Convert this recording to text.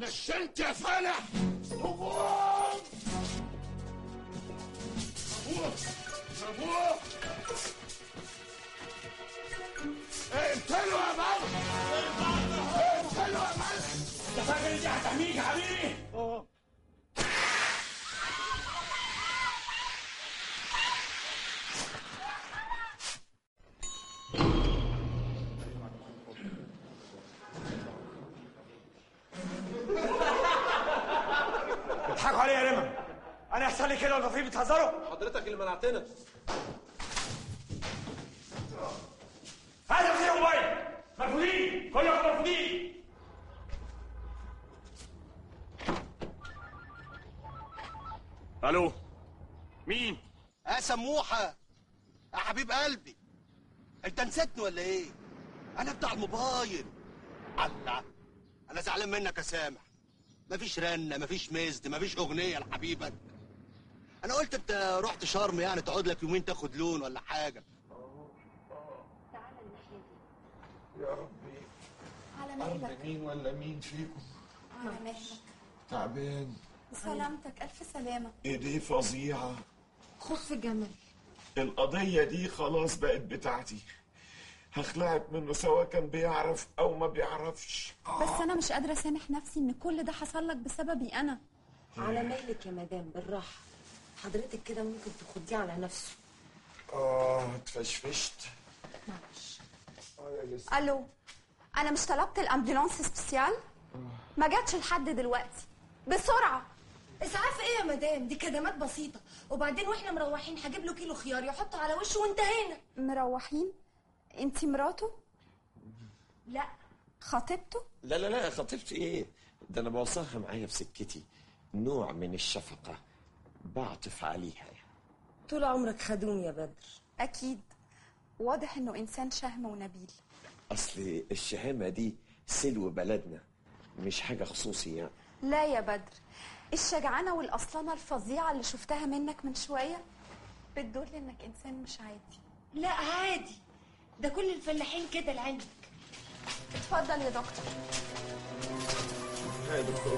نشنت يا فالح هجوم ابوه اقتلوا يا بابا اقتلوا يا بابا انت فاكر دي هتحميك يا حبيبي؟ بتضحكوا عليا يا رمى انا يحصل لي كده ولا في بتهزروا؟ حضرتك اللي منعتنا هذا في موبايل مرفوضين كلكم مرفوضين الو مين؟ يا سموحه يا حبيب قلبي انت نسيتني ولا ايه انا بتاع الموبايل الله انا زعلان منك يا سامح مفيش رنه مفيش مزد مفيش اغنيه لحبيبك انا قلت انت رحت شرم يعني تقعد لك يومين تاخد لون ولا حاجه يا ربي على أرض مهلك مين ولا مين فيكم على مهلك تعبان سلامتك ألف سلامة ايديه فظيعة خف جمل القضية دي خلاص بقت بتاعتي هخلعك منه سواء كان بيعرف أو ما بيعرفش بس أنا مش قادرة أسامح نفسي إن كل ده حصل لك بسببي أنا على مهلك يا مدام بالراحة حضرتك كده ممكن تخديه على نفسه آه اتفشفشت معلش آه يا لسه ألو أنا مش طلبت الأمبولانس سبيسيال ما جاتش لحد دلوقتي بسرعة اسعاف ايه يا مدام دي كدمات بسيطه وبعدين واحنا مروحين هجيب له كيلو خيار يحطه على وشه وانتهينا مروحين انتي مراته لا خطيبته لا لا لا خطيبتي ايه ده انا بوصلها معايا في سكتي نوع من الشفقة بعطف عليها يعني. طول عمرك خدوم يا بدر أكيد واضح إنه إنسان شهم ونبيل اصل الشهامة دي سلو بلدنا مش حاجة خصوصي يعني لا يا بدر الشجعانة والأصلانة الفظيعة اللي شفتها منك من شوية بتدل إنك إنسان مش عادي لا عادي ده كل الفلاحين كده لعندك اتفضل يا دكتور يا دكتور